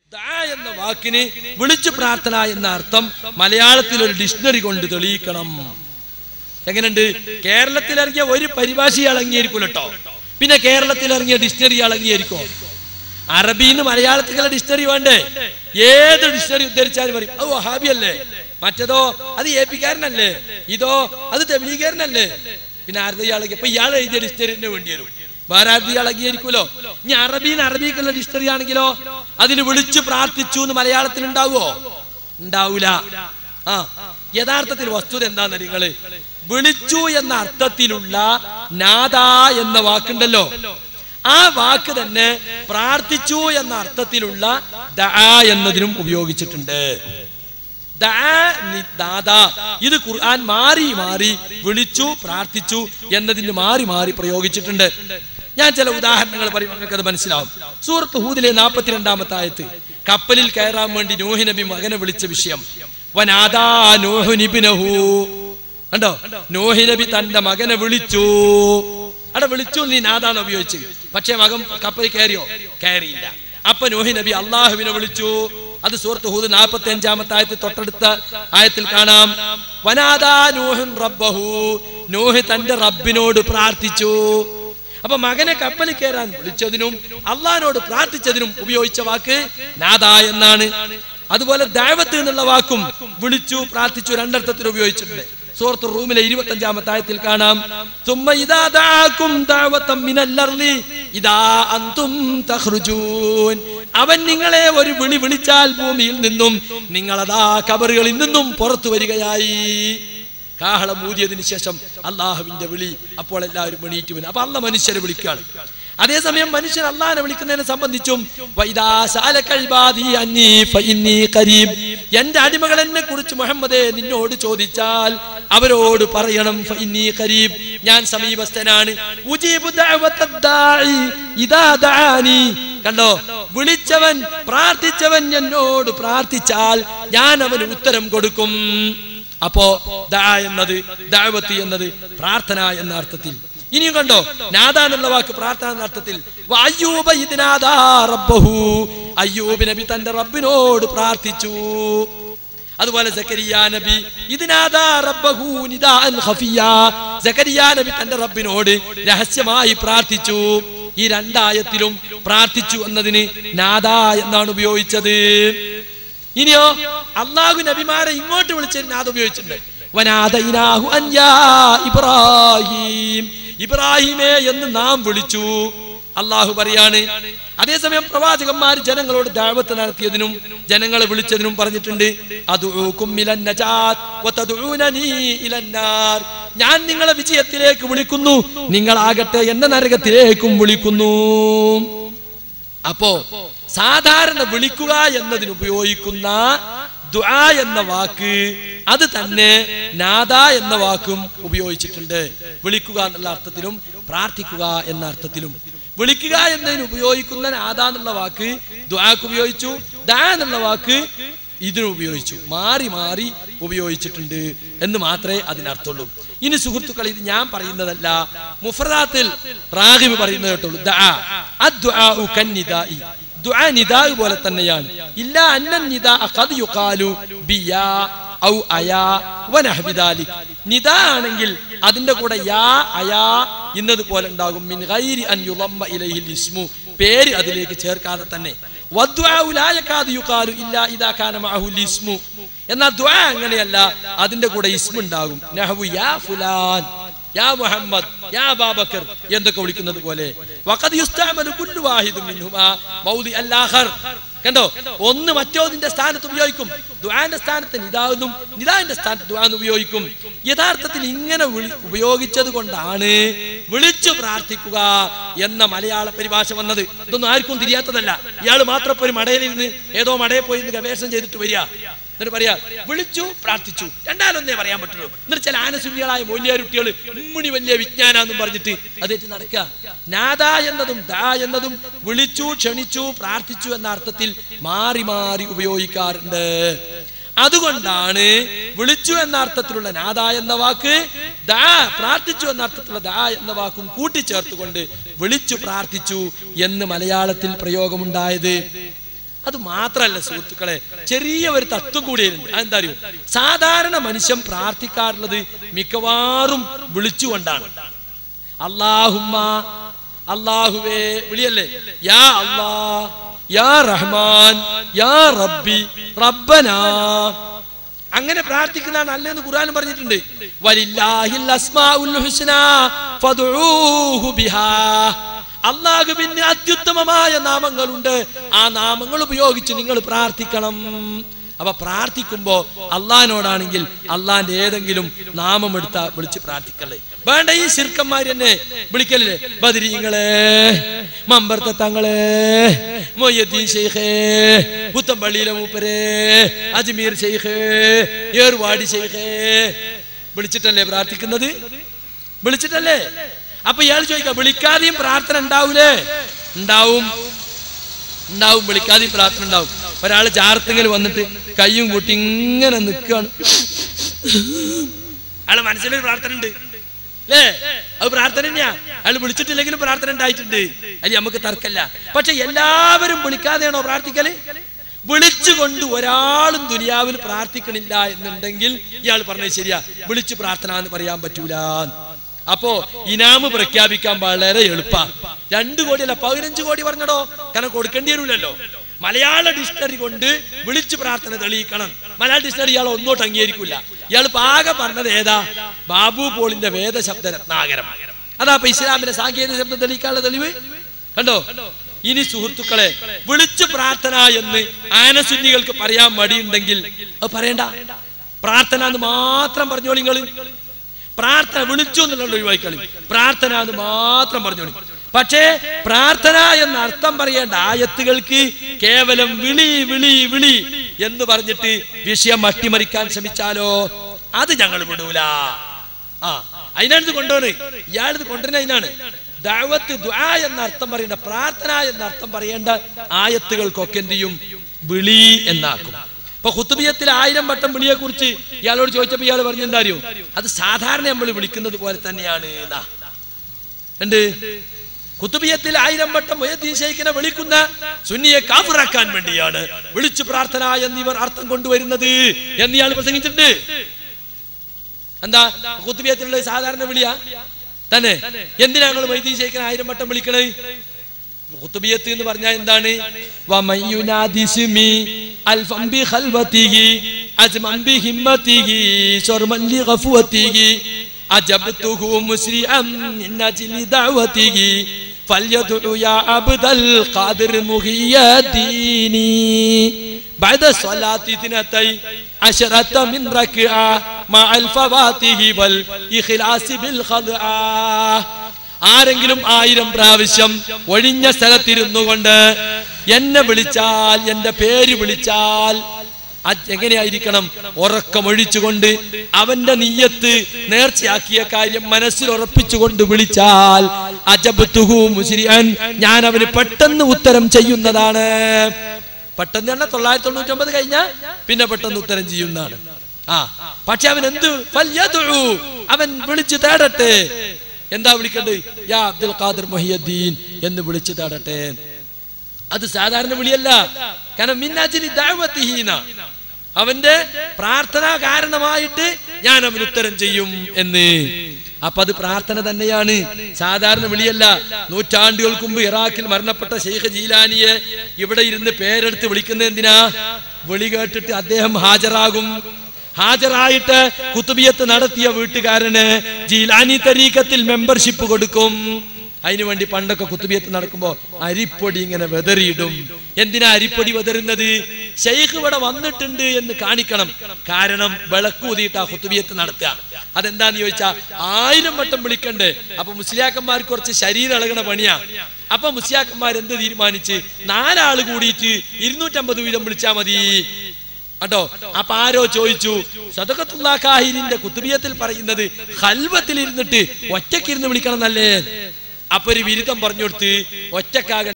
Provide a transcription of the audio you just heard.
ദാ എന്ന വാക്കിന് വിളിച്ചു പ്രാർത്ഥന എന്ന അർത്ഥം മലയാളത്തിൽ ഒരു ഡിക്ഷണറി കൊണ്ട് തെളിയിക്കണം എങ്ങനെയുണ്ട് കേരളത്തിൽ ഇറങ്ങിയ ഒരു പരിഭാഷ അളങ്ങിയിരിക്കും കേട്ടോ പിന്നെ കേരളത്തിൽ ഇറങ്ങിയ ഡിക്ഷണറി അളങ്ങിയിരിക്കും അറബിന്ന് മലയാളത്തിലുള്ള ഡിക്ഷണറി വേണ്ടേ ഏത് ഡിക്ഷണറി ഉദ്ധരിച്ചാലും പറയും അത് വഹാബി അല്ലേ മറ്റേതോ അത് എ പിക്കാരനല്ലേ ഇതോ അത് തെബിലിക്കാരനല്ലേ പിന്നെ ആരുടെ ഇയാളെ ഇപ്പൊ ഇയാൾ എഴുതിയ ഡിക്ഷണറി തന്നെ വേണ്ടി വരും വേറെ ആരുടെ ഇയാളെങ്കിയിരിക്കുമല്ലോ ഇനി അറബീന്ന് അറബിക്കുള്ള ഡിക്ഷണറി ആണെങ്കിലോ അതിന് വിളിച്ചു പ്രാർത്ഥിച്ചു എന്ന് മലയാളത്തിൽ ഉണ്ടാവുമോ ഉണ്ടാവൂല ആ യഥാർത്ഥത്തിൽ വസ്തുത എന്താന്ന് നിങ്ങള് വിളിച്ചു എന്ന അർത്ഥത്തിലുള്ള നാദ എന്ന വാക്കുണ്ടല്ലോ ആ വാക്ക് തന്നെ പ്രാർത്ഥിച്ചു എന്ന അർത്ഥത്തിലുള്ള ദാ എന്നതിനും ഉപയോഗിച്ചിട്ടുണ്ട് ദാ നി- ദാദാ. ഇത് ഖുർആൻ മാറി മാറി വിളിച്ചു പ്രാർത്ഥിച്ചു എന്നതിന് മാറി മാറി പ്രയോഗിച്ചിട്ടുണ്ട് ഞാൻ ചില ഉദാഹരണങ്ങൾ പറയും നിങ്ങൾക്ക് അത് മനസ്സിലാവും സൂറത്ത് ഹൂദിലെ നാൽപ്പത്തിരണ്ടാമത്തെ ആയത്ത് കപ്പലിൽ കയറാൻ വേണ്ടി നോഹി നബി മകനെ വിളിച്ച വിഷയം വനാദാ നോഹു നിബിനഹു കണ്ടോ നോഹി നബി തന്റെ മകനെ വിളിച്ചു അവിടെ വിളിച്ചു നീ നാദാന്ന് ഉപയോഗിച്ച് പക്ഷേ മകൻ കപ്പലിൽ കയറിയോ കയറിയില്ല അപ്പൊ നോഹി നബി അള്ളാഹുവിനെ വിളിച്ചു അത് സൂറത്ത് ഹൂദ് നാൽപ്പത്തി അഞ്ചാമത്തെ ആയത്തിൽ തൊട്ടടുത്ത ആയത്തിൽ കാണാം വനാദാ നോഹൻ റബ്ബഹു നോഹ് തന്റെ റബ്ബിനോട് പ്രാർത്ഥിച്ചു അപ്പൊ മകനെ കപ്പലിൽ കയറാൻ വിളിച്ചതിനും അള്ളഹാനോട് പ്രാർത്ഥിച്ചതിനും ഉപയോഗിച്ച വാക്ക് നാദ എന്നാണ് അതുപോലെ ദൈവത്ത് എന്നുള്ള വാക്കും വിളിച്ചു പ്രാർത്ഥിച്ചു രണ്ടർത്ഥത്തിൽ ഉപയോഗിച്ചിട്ടുണ്ട് സൂറത്ത് റൂമിലെ ഇരുപത്തി അഞ്ചാമത്തെ ആയത്തിൽ കാണാം തുമ്മ ഇദാ ദഅാകും ദഅവതം മിനൽ അർളി ഇദാ അൻതും തഖ്റുജൂൻ അവൻ നിങ്ങളെ ഒരു വിളി വിളിച്ചാൽ ഭൂമിയിൽ നിന്നും നിങ്ങളതാ കബറുകളിൽ നിന്നും പുറത്തു വരികയായി കാഹളം ഊതിയതിനു ശേഷം അള്ളാഹുവിന്റെ വിളി അപ്പോൾ എല്ലാവരും എണീറ്റ് വരും അപ്പൊ അല്ല മനുഷ്യരെ വിളിക്കുകയാണ് അതേസമയം മനുഷ്യൻ അള്ളാഹിനെ വിളിക്കുന്നതിനെ സംബന്ധിച്ചും വൈദാ സഅലക ഇബാദി അന്നീ ഫഇന്നീ ഖരീബ് എന്റെ അടിമകൾ എന്നെ കുറിച്ച് മുഹമ്മദേ നിന്നോട് ചോദിച്ചാൽ അവരോട് പറയണം ഫഇന്നീ ഖരീബ് ഞാൻ സമീപസ്ഥനാണ് ഉജീബു ദഅവത്തദ് ദാഇ ഇദാ ദആനി കണ്ടോ വിളിച്ചവൻ പ്രാർത്ഥിച്ചവൻ എന്നോട് പ്രാർത്ഥിച്ചാൽ ഞാൻ അവന് ഉത്തരം കൊടുക്കും അപ്പോ ദാ എന്നത് ദാവത്തി എന്നത് പ്രാർത്ഥന എന്ന അർത്ഥത്തിൽ ഇനിയും കണ്ടോ നാദ എന്നുള്ള വാക്ക് പ്രാർത്ഥന എന്ന അർത്ഥത്തിൽ വഅയ്യൂബ ഇദ് നാദാ റബ്ബഹു അയ്യൂബ് നബി തന്റെ റബ്ബിനോട് പ്രാർത്ഥിച്ചു അതുപോലെ സക്കരിയ നബി ഇതിനാദാ റബ്ബഹു നിദാഅൻ ഖഫിയ സക്കരിയ നബി തന്റെ റബ്ബിനോട് രഹസ്യമായി പ്രാർത്ഥിച്ചു ഈ രണ്ടായത്തിലും പ്രാർത്ഥിച്ചു എന്നതിന് നാദ എന്നാണ് ഉപയോഗിച്ചത് ഇനിയോ അള്ളാഹു നബിമാരെ ഇങ്ങോട്ട് വിളിച്ചതിന് നാദ ഉപയോഗിച്ചിട്ടുണ്ട് വനാദൈനാഹു അൻ യാ ഇബ്രാഹിം ഇബ്രാഹിമേ എന്ന് നാം വിളിച്ചു അള്ളാഹു പറയാണ് അതേസമയം പ്രവാചകന്മാർ ജനങ്ങളോട് ദാവത്ത് നടത്തിയതിനും ജനങ്ങളെ വിളിച്ചതിനും പറഞ്ഞിട്ടുണ്ട് അദ്ഉക്കും മിലൻ നജാത്ത് വതദ്ഉനനി ഇലന്നാർ ഞാൻ നിങ്ങളെ വിജയത്തിലേക്ക് വിളിക്കുന്നു നിങ്ങളാകട്ടെ എന്ന നരകത്തിലേക്കും വിളിക്കുന്നു അപ്പോ സാധാരണ വിളിക്കുക എന്നതിന് ഉപയോഗിക്കുന്ന ദുആ എന്ന വാക്ക് അത് തന്നെ നാദ എന്ന വാക്കും ഉപയോഗിച്ചിട്ടുണ്ട് വിളിക്കുക എന്നുള്ള അർത്ഥത്തിലും പ്രാർത്ഥിക്കുക എന്ന അർത്ഥത്തിലും വിളിക്കുക എന്നതിന് ഉപയോഗിക്കുന്ന നാദ എന്നുള്ള വാക്ക് ദുആക്ക് ഉപയോഗിച്ചു ദാ എന്നുള്ള വാക്ക് ഇതിന് ഉപയോഗിച്ചു മാറി മാറി ഉപയോഗിച്ചിട്ടുണ്ട് എന്ന് മാത്രമേ അതിനർത്ഥമുള്ളൂ ഇനി സുഹൃത്തുക്കൾ ഇത് ഞാൻ പറയുന്നതല്ല മുഫറാത്തിൽ റാഹിബ് പറയുന്നത് കേട്ടുള്ളൂ ദഅ. അദ്ദുആഉ കന്നിദാഇ. ദുആ നിദാ പോലെ തന്നെയാണ് ഇല്ല അന്നൻ നിദാ ഖദ് യുഖാലു ബിയാ ഔ അയാ വനഹ്വി ദാലിക്. നിദാ ആണെങ്കിൽ അതിന്റെ കൂടെ യാ അയാ ഇന്നതുപോലെ ഉണ്ടാകും മിൻ ഗൈരി അൻ യുളമ്മ ഇലൈഹിൽ ഇസ്മു പേര് അതിലേക്ക് ചേർക്കാതെ തന്നെ വദ്ദുആഉ ലാ യകാദു യുഖാലു ഇല്ലാ ഇദാ കാന മഅഹുൽ ഇസ്മു എന്നാൽ ദുആ അങ്ങനെയല്ല അതിന്റെ കൂടെ ഇസ്മു ഉണ്ടാകും നഹ്വു യാ ഫുലാൻ യാ മുഹമ്മദ് യാ ബാബക്കർ എന്നൊക്കെ വിളിക്കുന്നത് പോലെ വഖദ് യുസ്തഅമലു കുല്ലു വാഹിദും മിൻഹുമാ മൗദി അല്ലാഖർ കണ്ടോ ഒന്ന് മറ്റോതിന്റെ സ്ഥാനത്ത് ഉപയോഗിക്കും ദുആന്റെ സ്ഥാനത്ത് നിദാവെന്നും നിദാന്റെ സ്ഥാനത്ത് ദുആ എന്ന് ഉപയോഗിക്കും യഥാർത്ഥത്തിൽ ഇങ്ങനെ വിളി- ഉപയോഗിച്ചത് കൊണ്ടാണ് വിളിച്ചു പ്രാർത്ഥിക്കുക എന്ന മലയാള പരിഭാഷ വന്നത് ഇതൊന്നും ആർക്കും തിരിയാത്തതല്ല ഇയാൾ മാത്രം ഇപ്പൊ ഒരു മടയിലിരുന്ന് ഏതോ മടയിൽ പോയി ഇരുന്ന് ഗവേഷണം ചെയ്തിട്ട് വരിക എന്നിട്ട് പറയാ വിളിച്ചു പ്രാർത്ഥിച്ചു രണ്ടാലൊന്നേ പറയാൻ പറ്റുള്ളൂ എന്നിട്ട് ചില ആനശൂന്യകളായ മൂല്യാരുട്ടികൾ ഉമ്മിണി വലിയ വിജ്ഞാനാന്നും പറഞ്ഞിട്ട് അതേറ്റ് നടക്കുക നാദ എന്നതും ദാ എന്നതും വിളിച്ചു ക്ഷണിച്ചു പ്രാർത്ഥിച്ചു എന്ന അർത്ഥത്തിൽ മാറി മാറി ഉപയോഗിക്കാറുണ്ട് അതുകൊണ്ടാണ് വിളിച്ചു എന്ന അർത്ഥത്തിലുള്ള നാദ എന്ന വാക്ക് ദാ പ്രാർത്ഥിച്ചു എന്ന അർത്ഥത്തിലുള്ള ദാ എന്ന വാക്കും കൂട്ടിച്ചേർത്തുകൊണ്ട് വിളിച്ചു പ്രാർത്ഥിച്ചു എന്ന് മലയാളത്തിൽ പ്രയോഗമുണ്ടായത് അത് മാത്രല്ല സുഹൃത്തുക്കളെ ചെറിയ ഒരു തത്വം കൂടിയുണ്ട് അതെന്താ അറിയോ സാധാരണ മനുഷ്യൻ പ്രാർത്ഥിക്കാറുള്ളത് മിക്കവാറും വിളിച്ചുകൊണ്ടാണ് അള്ളാഹുമ്മ അള്ളാഹുവേ വിളിയല്ലേ യാ അല്ലാ യാ റഹ്മാൻ യാ റബ്ബി റബ്ബനാ അങ്ങനെ പ്രാർത്ഥിക്കുന്നതാണ് നല്ലതെന്ന് ഖുർആൻ പറഞ്ഞിട്ടുണ്ട് വലില്ലാഹിൽ അസ്മാഉൽ ഹുസ്നാ ഫദ്ഊഹു ബിഹാ അള്ളാഹുവിന് അത്യുത്തമമായ നാമങ്ങളുണ്ട് ആ നാമങ്ങൾ ഉപയോഗിച്ച് നിങ്ങൾ പ്രാർത്ഥിക്കണം അപ്പൊ പ്രാർത്ഥിക്കുമ്പോ അള്ളഹാനോടാണെങ്കിൽ അള്ളാന്റെ ഏതെങ്കിലും നാമം എടുത്താ വിളിച്ച് പ്രാർത്ഥിക്കല്ലേ വേണ്ട ഈ ശിർക്കന്മാർ എന്നെ വിളിക്കല്ലേ ബദരീങ്ങളെ മമ്പർത്ത തങ്ങളെ മൊയ്യദ്ദീൻ ഷെയ്ഖേ പുത്തമ്പള്ളിയിലെ മൂപ്പരെ അജ്മീർ ഷെയ്ഖേ ഏർവാടി ഷെയ്ഖേ വിളിച്ചിട്ടല്ലേ പ്രാർത്ഥിക്കുന്നത് വിളിച്ചിട്ടല്ലേ അപ്പൊ ഇയാൾ ചോദിക്കാം വിളിക്കാതെയും പ്രാർത്ഥന ഉണ്ടാവൂലേ ഉണ്ടാവും ഉണ്ടാവും വിളിക്കാതെയും പ്രാർത്ഥന ഉണ്ടാവും ഒരാള് ചാർത്തിങ്ങൽ വന്നിട്ട് കയ്യും കൂട്ടി ഇങ്ങനെ നിൽക്കുകയാണ് അയാളെ മനസ്സിലൊരു പ്രാർത്ഥന ഉണ്ട് അല്ലേ അത് പ്രാർത്ഥന തന്നെയാ അയാൾ വിളിച്ചിട്ടില്ലെങ്കിലും പ്രാർത്ഥന ഉണ്ടായിട്ടുണ്ട് അത് നമുക്ക് തർക്കല്ല പക്ഷെ എല്ലാവരും വിളിക്കാതെയാണോ പ്രാർത്ഥിക്കല് വിളിച്ചുകൊണ്ട് ഒരാളും ദുനിയാവിൽ പ്രാർത്ഥിക്കണില്ല എന്നുണ്ടെങ്കിൽ ഇയാൾ പറഞ്ഞത് ശരിയാ വിളിച്ചു പ്രാർത്ഥന എന്ന് പറയാൻ പറ്റൂല അപ്പോ ഇനാമ് പ്രഖ്യാപിക്കാൻ വളരെ എളുപ്പ രണ്ടു കോടിയല്ല പതിനഞ്ച് കോടി പറഞ്ഞടോ കാരണം കൊടുക്കേണ്ടി വരില്ലല്ലോ മലയാള ഡിക്ഷണറി കൊണ്ട് വിളിച്ചു പ്രാർത്ഥന തെളിയിക്കണം മലയാള ഡിക്ഷണറി ഇയാൾ ഒന്നോട്ട് അംഗീകരിക്കില്ല ഇയാൾ പാകെ പറഞ്ഞത് ഏതാ ബാബു പോളിന്റെ വേദശബ്ദ രത്നാകരം അതാ ഇപ്പൊ ഇസ്ലാമിന്റെ സാങ്കേതിക ശബ്ദം തെളിയിക്കാനുള്ള തെളിവ് കണ്ടോ ഇനി സുഹൃത്തുക്കളെ വിളിച്ചു പ്രാർത്ഥന എന്ന് ആനസുന്നികൾക്ക് പറയാൻ മടിയുണ്ടെങ്കിൽ അത് പറയണ്ട പ്രാർത്ഥന എന്ന് മാത്രം പറഞ്ഞോളി നിങ്ങള് പ്രാർത്ഥന വിളിച്ചു എന്നുള്ള ഒഴിവാക്കിക്കളി പ്രാർത്ഥന എന്ന് മാത്രം പറഞ്ഞോളി പക്ഷേ പ്രാർത്ഥന എന്ന അർത്ഥം പറയേണ്ട ആയത്തുകൾക്ക് കേവലം വിളി വിളി വിളി എന്ന് പറഞ്ഞിട്ട് വിഷയം അട്ടിമറിക്കാൻ ശ്രമിച്ചാലോ അത് ഞങ്ങൾ വിടൂല ആ അതിനാണ് ഇത് കൊണ്ടുപോണ് ഇയാളിത് കൊണ്ടുവരുന്ന അതിനാണ് ദഅവത്ത് ദുആ എന്ന അർത്ഥം പറയേണ്ട പ്രാർത്ഥന എന്ന അർത്ഥം പറയേണ്ട ആയത്തുകൾക്കൊക്കെ എന്ത് ചെയ്യും വിളി എന്നാക്കും ഇപ്പൊ കുത്തുബിയത്തിൽ ആയിരം വട്ടം വിളിയെ കുറിച്ച് ഇയാളോട് ചോദിച്ചപ്പോ ഇയാൾ പറഞ്ഞു എന്താ അറിയോ അത് സാധാരണ നമ്മൾ വിളിക്കുന്നത് പോലെ തന്നെയാണ് എന്നാ ഉണ്ട് കുത്തുബിയത്തിൽ ആയിരം വട്ടം മുയദ്ദീശയിക്കിനെ വിളിക്കുന്ന സുന്നിയെ കാഫിറാക്കാൻ വേണ്ടിയാണ് വിളിച്ചു പ്രാർത്ഥന എന്നിവർ അർത്ഥം കൊണ്ടുവരുന്നത് എന്ന് ഇയാൾ പ്രസംഗിച്ചിട്ടുണ്ട് എന്താ കുത്തുബിയത്തിലുള്ള സാധാരണ വിളിയാ തന്നെ എന്തിനാ ഞങ്ങൾ മൈദീശയിക്കിനെ ആയിരം വട്ടം വിളിക്കണേ ഖുതുബിയത്ത് എന്ന് പറഞ്ഞാൽ എന്താണ് വമയ്യുനാദിസ്മി അൽഫം ബി ഖൽവതിഹി അജ്മൻ ബി ഹിമ്മതിഹി ശർമൻ ലി ഗഫവതിഹി അജബ്തുഹു മുസ്രിഅൻ മിൻ അജ്ലി ദഅവതിഹി فليدعو يا عبد القادر مغي ديني بعد صلاة اثنتي عشرة من ركعة مع الفواتح والإخلاص بالخضعة ആരെങ്കിലും ആയിരം പ്രാവശ്യം ഒഴിഞ്ഞ സ്ഥലത്തിരുന്നു കൊണ്ട് എന്നെ വിളിച്ചാൽ എന്റെ പേര് വിളിച്ചാൽ അത് എങ്ങനെയായിരിക്കണം ഉറക്കമൊഴിച്ചുകൊണ്ട് അവന്റെ നീയത്ത് നേർച്ചയാക്കിയ കാര്യം മനസ്സിൽ ഉറപ്പിച്ചുകൊണ്ട് വിളിച്ചാൽ അജബ്തുഹു മുസ്ലിയാൻ ഞാൻ അവന് പെട്ടെന്ന് ഉത്തരം ചെയ്യുന്നതാണ് പെട്ടെന്ന് തന്നെ തൊള്ളായിരത്തി തൊണ്ണൂറ്റി ഒമ്പത് കഴിഞ്ഞ പിന്നെ പെട്ടെന്ന് ഉത്തരം ചെയ്യുന്നതാണ് ആ പക്ഷെ അവൻ എന്ത് ഫല്യദ്ഉ. അവൻ വിളിച്ചു തേടട്ടെ എന്താ വിളിക്കണ്ടേ യാ അബ്ദുൽ ഖാദിർ മൊഹിയദ്ദീൻ എന്ന് വിളിച്ചു തേടട്ടെ അത് സാധാരണ വിളിയല്ല കാരണം മിന്നാജിലി ദഅവത്തിഹീന അവന്റെ പ്രാർത്ഥന കാരണമായിട്ട് ഞാൻ അവന് ഉത്തരം ചെയ്യും എന്ന് അപ്പൊ അത് പ്രാർത്ഥന തന്നെയാണ് സാധാരണ വിളിയല്ല നൂറ്റാണ്ടുകൾക്ക് മുമ്പ് ഇറാഖിൽ മരണപ്പെട്ട ഷെയ്ഖ് ജീലാനിയെ ഇവിടെ ഇരുന്ന് പേരെടുത്ത് വിളിക്കുന്നത് എന്തിനാ വിളി കേട്ടിട്ട് അദ്ദേഹം ഹാജരാകും ഹാജരായിട്ട് കുത്തുബിയത്ത് നടത്തിയ വീട്ടുകാരന് ജീലാനി തരീക്കത്തിൽ മെമ്പർഷിപ്പ് കൊടുക്കും അതിനുവേണ്ടി പണ്ടൊക്കെ കുത്തുബിയത്ത് നടക്കുമ്പോ അരിപ്പൊടി ഇങ്ങനെ വെതറിയിടും എന്തിനാ അരിപ്പൊടി വെതറുന്നത് ഷെയ്ഖ് ഇവിടെ വന്നിട്ടുണ്ട് എന്ന് കാണിക്കണം കാരണം വിളക്കൂതിയിട്ട് ആ കുത്തുബിയത്ത് നടത്തുക അതെന്താന്ന് ചോദിച്ചാ ആയിരം വട്ടം വിളിക്കണ്ടേ അപ്പൊ മുസ്ലിയാക്കന്മാർക്ക് കുറച്ച് ശരീരം ഇളകണ പണിയാ അപ്പൊ മുസ്ലിയാക്കന്മാർ എന്ത് തീരുമാനിച്ച് നാലാള് കൂടിയിട്ട് ഇരുന്നൂറ്റമ്പത് വീതം വിളിച്ചാ മതി കേട്ടോ അപ്പൊ ആരോ ചോദിച്ചു സദക്കത്തുള്ള കാഹിരിന്റെ കുത്തുബിയത്തിൽ പറയുന്നത് ഹൽവത്തിൽ ഇരുന്നിട്ട് ഒറ്റക്കിരുന്ന് വിളിക്കണം എന്നല്ലേ അപ്പൊ ഒരു വിരുദ്ധം പറഞ്ഞു കൊടുത്ത് ഒറ്റക്കാകൻ